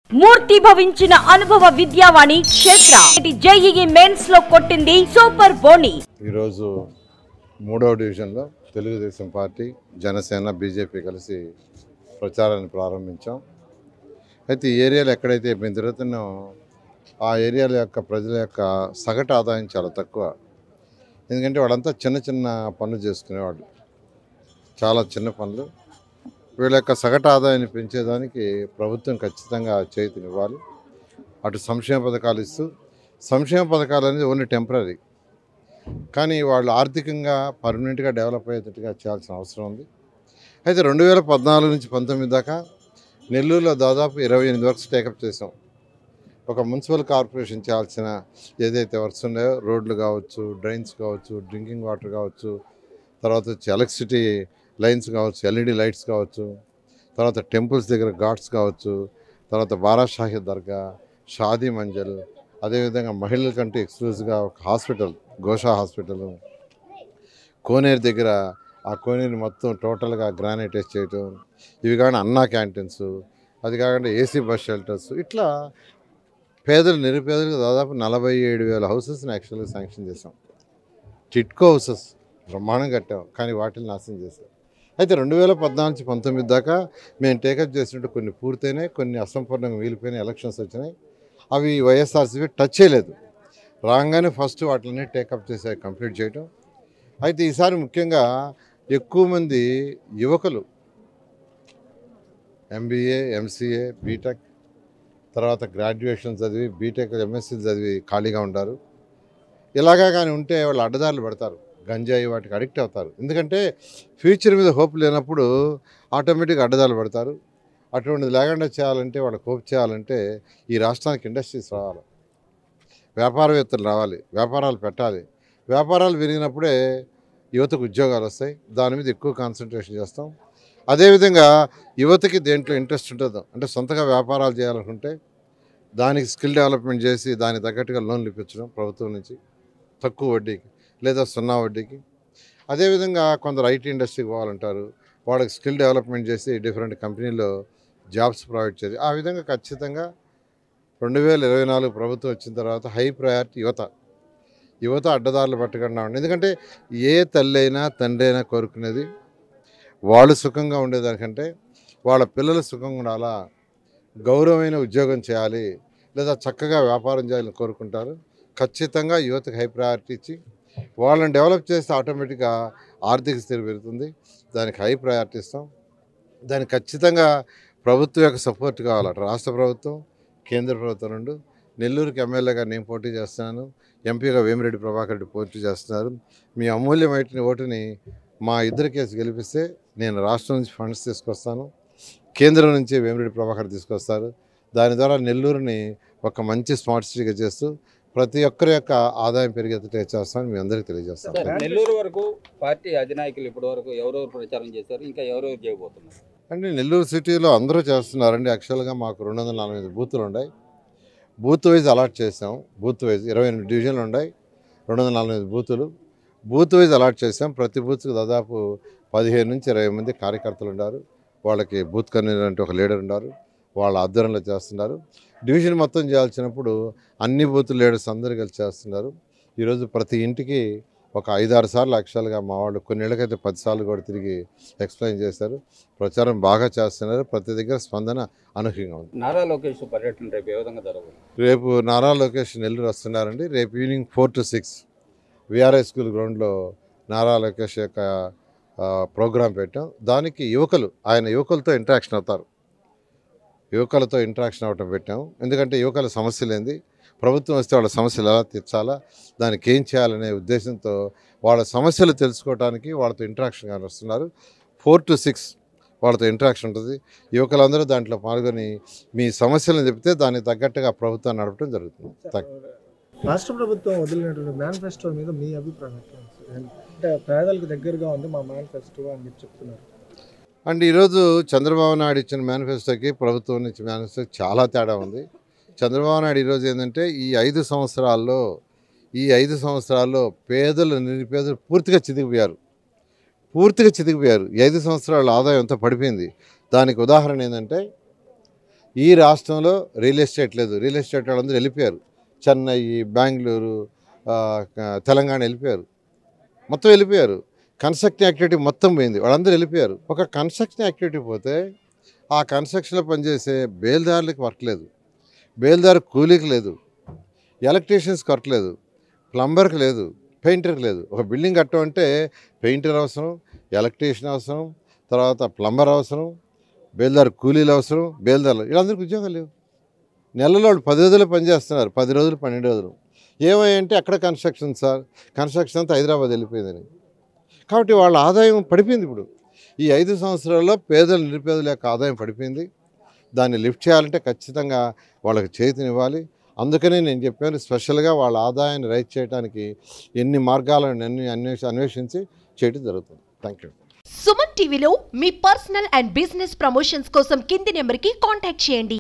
మూర్తి భవించిన అనుభవ విద్యావాణి క్షేత్ర JEE mains లో కొట్టింది సూపర్ బోని ఈరోజు మూడవ డివిజన్లో తెలుగుదేశం పార్టీ జనసేన బీజేపీ కలిసి ప్రచారాన్ని ప్రారంభించాం అయితే ఈ ఏరియాలో ఎక్కడైతే మేము తిరుగుతున్నామో ఆ ఏరియాల యొక్క ప్రజల యొక్క సగటు ఆదాయం చాలా తక్కువ ఎందుకంటే వాళ్ళంతా చిన్న చిన్న పనులు చేసుకునేవాళ్ళు చాలా చిన్న పనులు వీళ్ళ యొక్క సగటు ఆదాయాన్ని పెంచేదానికి ప్రభుత్వం ఖచ్చితంగా చేతినివ్వాలి అటు సంక్షేమ పథకాలు ఇస్తూ సంక్షేమ పథకాలు అనేది ఓన్లీ టెంపరీ కానీ వాళ్ళు ఆర్థికంగా పర్మనెంట్గా డెవలప్ అయ్యేటట్టుగా చేయాల్సిన అవసరం ఉంది అయితే రెండు వేల పద్నాలుగు నుంచి పంతొమ్మిది దాకా నెల్లూరులో దాదాపు ఇరవై ఎనిమిది వర్క్స్ టేకప్ చేసాం ఒక మున్సిపల్ కార్పొరేషన్ చేయాల్సిన ఏదైతే వర్క్స్ ఉన్నాయో రోడ్లు కావచ్చు డ్రైన్స్ కావచ్చు డ్రింకింగ్ వాటర్ కావచ్చు తర్వాత వచ్చి ఎలక్ట్రిసిటీ లైన్స్ కావచ్చు ఎల్ఈడి లైట్స్ కావచ్చు తర్వాత టెంపుల్స్ దగ్గర ఘాట్స్ కావచ్చు తర్వాత బారాషాహి దర్గా షాదీ మంజల్ అదేవిధంగా మహిళల కంటే ఎక్స్క్లూజివ్గా ఒక హాస్పిటల్ గోషా హాస్పిటల్ కోనేరు దగ్గర ఆ కోనేరు మొత్తం టోటల్గా గ్రానైట్ వేసి చేయటం ఇవి కాకుండా అన్నా క్యాంటీన్స్ అది కాకుండా ఏసీ బస్ షెల్టర్స్ ఇట్లా పేదలు నిరుపేదలకు దాదాపు నలభై ఏడు వేల హౌసెస్ని యాక్చువల్గా శాంక్షన్ చేసాం టిట్కో హౌసెస్ బ్రహ్మాండం కట్టాం కానీ వాటిని నాశనం చేశాం అయితే రెండు వేల పద్నాలుగు నుంచి పంతొమ్మిది దాకా మేము టేకప్ చేసినట్టు కొన్ని పూర్తయినాయి కొన్ని అసంపూర్ణంగా మిగిలిపోయినాయి ఎలక్షన్స్ వచ్చినాయి అవి వైఎస్ఆర్సీపీ టచ్ చేయలేదు రాగానే ఫస్ట్ వాటిని టేకప్ చేసే కంప్లీట్ చేయటం అయితే ఈసారి ముఖ్యంగా ఎక్కువ మంది యువకులు ఎంబీఏ ఎంసీఏ బీటెక్ తర్వాత గ్రాడ్యుయేషన్ చదివి బీటెక్ ఎంఎస్సీ చదివి ఖాళీగా ఉంటారు ఇలాగా కానీ ఉంటే వాళ్ళు అడ్డదారులు పెడతారు గంజాయి వాటికి అడిక్ట్ అవుతారు ఎందుకంటే ఫ్యూచర్ మీద హోప్ లేనప్పుడు ఆటోమేటిక్గా అడ్డదారులు పెడతారు అటువంటిది లేకుండా చేయాలంటే వాళ్ళకి హోప్ చేయాలంటే ఈ రాష్ట్రానికి ఇండస్ట్రీస్ రావాలి వ్యాపారవేత్తలు రావాలి వ్యాపారాలు పెట్టాలి వ్యాపారాలు పెరిగినప్పుడే యువతకు ఉద్యోగాలు వస్తాయి దాని మీద ఎక్కువ కాన్సన్ట్రేషన్ చేస్తాం అదేవిధంగా యువతకి దేంట్లో ఇంట్రెస్ట్ ఉంటుందో అంటే సొంతగా వ్యాపారాలు చేయాలనుకుంటే దానికి స్కిల్ డెవలప్మెంట్ చేసి దానికి తగ్గట్టుగా లోన్లు ఇప్పించడం ప్రభుత్వం నుంచి తక్కువ వడ్డీకి లేదా సున్నా వడ్డీకి అదేవిధంగా కొందరు ఐటీ ఇండస్ట్రీకి పోవాలంటారు వాళ్ళకి స్కిల్ డెవలప్మెంట్ చేసి డిఫరెంట్ కంపెనీల్లో జాబ్స్ ప్రొవైడ్ చేసి ఆ విధంగా ఖచ్చితంగా రెండు వేల ఇరవై నాలుగు ప్రభుత్వం వచ్చిన తర్వాత హై ప్రయారిటీ యువత యువత అడ్డదారులు పట్టకుండా ఉండి ఎందుకంటే ఏ తల్లి అయినా తండ్రి అయినా కోరుకునేది వాళ్ళు సుఖంగా ఉండేదానికంటే వాళ్ళ పిల్లలు సుఖంగా ఉండాలా గౌరవమైన ఉద్యోగం చేయాలి లేదా చక్కగా వ్యాపారం చేయాలని కోరుకుంటారు ఖచ్చితంగా యువతకు హై ప్రయారిటీ ఇచ్చి వాళ్ళని డెవలప్ చేస్తే ఆటోమేటిక్గా ఆర్థిక స్థితి పెరుగుతుంది దానికి హై ప్రయారిటీ ఇస్తాం దానికి ఖచ్చితంగా ప్రభుత్వం యొక్క సపోర్ట్ కావాలి అటు రాష్ట్ర ప్రభుత్వం కేంద్ర ప్రభుత్వం నుండి నెల్లూరుకి ఎమ్మెల్యేగా నేను పోటీ చేస్తున్నాను ఎంపీగా వేమిరెడ్డి ప్రభాకర్ రెడ్డి పోటీ చేస్తున్నారు మీ అమూల్యమైన ఓటుని మా ఇద్దరి కేసు గెలిపిస్తే నేను రాష్ట్రం నుంచి ఫండ్స్ తీసుకొస్తాను కేంద్రం నుంచి వేమిరెడ్డి ప్రభాకర్ తీసుకొస్తారు దాని ద్వారా నెల్లూరుని ఒక మంచి స్మార్ట్ సిటీగా చేస్తూ ప్రతి ఒక్కరి యొక్క ఆదాయం పెరిగేటట్టుగా చేస్తామని మీ అందరికీ తెలియజేస్తాను సార్ నెల్లూరు వరకు పార్టీ అధినాయకులు ఇప్పటి వరకు ఎవరెవరు ప్రచారం చేశారు ఇంకా ఎవరెవరు చేయబోతున్నారు అంటే నెల్లూరు సిటీలో అందరూ చేస్తున్నారండి యాక్చువల్గా మాకు రెండు వందల నలభై ఐదు బూతులు ఉన్నాయి బూత్ వైజ్ అలాట్ చేసాం బూత్ వైజ్ ఇరవై ఎనిమిది డివిజన్లు ఉన్నాయి రెండు వందల నలభై ఐదు బూతులు బూత్ వైజ్ అలాట్ చేసాం ప్రతి బూత్కి దాదాపు పదిహేను నుంచి ఇరవై మంది కార్యకర్తలు ఉన్నారు వాళ్ళకి బూత్ కన్వీనర్ అంటే ఒక లీడర్ ఉన్నారు వాళ్ళ ఆధ్వర్యంలో చేస్తున్నారు డివిజన్ మొత్తం చేయాల్సినప్పుడు అన్ని బూత్ లీడర్స్ అందరూ కలిసి చేస్తున్నారు ఈరోజు ప్రతి ఇంటికి ఒక ఐదారు సార్లు యాక్చువల్గా మా వాళ్ళు కొన్నేళ్ళకైతే పది సార్లు కూడా తిరిగి ఎక్స్ప్లెయిన్ చేశారు ప్రచారం బాగా చేస్తున్నారు ప్రతి దగ్గర స్పందన అనూహ్యంగా ఉంది నారా లోకేష్ పర్యటన రేపు ఏ విధంగా జరగబోతుంది రేపు నారా లోకేష్ నెల్లూరు వస్తున్నారండి రేపు evening four to six VRI school గ్రౌండ్లో నారా లోకేష్ యొక్క ఆ, ప్రోగ్రాం పెట్టాం దానికి యువకులు ఆయన యువకులతో ఇంటరాక్షన్ అవుతారు యువకులతో ఇంటరాక్షన్ అవ్వటం పెట్టాం ఎందుకంటే యువకుల సమస్యలు ఏంది ప్రభుత్వం వస్తే వాళ్ళ సమస్యలు ఎలా తీర్చాలా దానికి ఏం చేయాలనే ఉద్దేశంతో వాళ్ళ సమస్యలు తెలుసుకోవడానికి వాళ్ళతో ఇంటరాక్షన్ కానీ వస్తున్నారు ఫోర్ టు సిక్స్ వాళ్ళతో ఇంటరాక్షన్ ఉంటుంది యువకులందరూ దాంట్లో పాల్గొని మీ సమస్యలను చెప్తే దానికి తగ్గట్టుగా ప్రభుత్వం నడపడం జరుగుతుంది థాంక్ యూ. రాష్ట్ర ప్రభుత్వం వదిలినటువంటి మేనిఫెస్టో మీద మీ అభిప్రాయం ఎట్లా ఉంది సార్? అంటే పేదలకు దగ్గరగా ఉంది మా మేనిఫెస్టో అని చెప్పి చెప్తున్నారు అండ్ ఈరోజు చంద్రబాబు నాయుడు ఇచ్చిన మేనిఫెస్టోకి ప్రభుత్వం నుంచి మేనిఫెస్టోకి చాలా తేడా ఉంది చంద్రబాబు నాయుడు ఈరోజు ఏంటంటే ఈ ఐదు సంవత్సరాల్లో ఈ ఐదు సంవత్సరాల్లో పేదలు నిరుపేదలు పూర్తిగా చితికిపోయారు పూర్తిగా చితికిపోయారు ఈ ఐదు సంవత్సరాల ఆదాయం అంతా పడిపోయింది దానికి ఉదాహరణ ఏంటంటే ఈ రాష్ట్రంలో రియల్ ఎస్టేట్ లేదు రియల్ ఎస్టేట్ వాళ్ళందరూ వెళ్ళిపోయారు చెన్నై బెంగళూరు ఆ, క- తెలంగాణ వెళ్ళిపోయారు మొత్తం వెళ్ళిపోయారు కన్స్ట్రక్షన్ యాక్టివిటీ మొత్తం పోయింది వాళ్ళందరూ వెళ్ళిపోయారు ఒక కన్స్ట్రక్షన్ యాక్టివిటీ పోతే ఆ కన్స్ట్రక్షన్లో పనిచేసే బేల్దారులకు వర్క్ లేదు బేల్దారు కూలీకి లేదు ఎలక్ట్రీషియన్స్కి వర్క్ లేదు ప్లంబర్కి లేదు పెయింటర్కి లేదు ఒక బిల్డింగ్ కట్టమంటే పెయింటర్ అవసరం ఎలక్ట్రీషియన్ అవసరం తర్వాత ప్లంబర్ అవసరం బేల్దారు కూలీలు అవసరం బేల్దారులు వీళ్ళందరికీ ఉద్యోగాలు లేవు నెలలో వాళ్ళు పది రోజులు పనిచేస్తున్నారు పది రోజులు పన్నెండు రోజులు ఏమయ్యంటే అక్కడ కన్స్ట్రక్షన్ సార్ కన్స్ట్రక్షన్ అంతా హైదరాబాద్ వెళ్ళిపోయిందని కాబట్టి వాళ్ళ ఆదాయం పడిపోయింది ఇప్పుడు ఈ ఐదు సంవత్సరాల్లో పేదలు నిరుపేదల యొక్క ఆదాయం పడిపోయింది దాన్ని లిఫ్ట్ చేయాలంటే ఖచ్చితంగా వాళ్ళకి చేతినివ్వాలి అందుకనే నేను చెప్పాను స్పెషల్గా వాళ్ళ ఆదాయాన్ని రైట్ చేయడానికి ఎన్ని మార్గాలను అన్ని అన్వేష అన్వేషించి చేయడం జరుగుతుంది థ్యాంక్ యూ సుమన్ టీవీలో మీ పర్సనల్ అండ్ బిజినెస్ ప్రమోషన్స్ కోసం కింది నెంబర్కి కాంటాక్ట్ చేయండి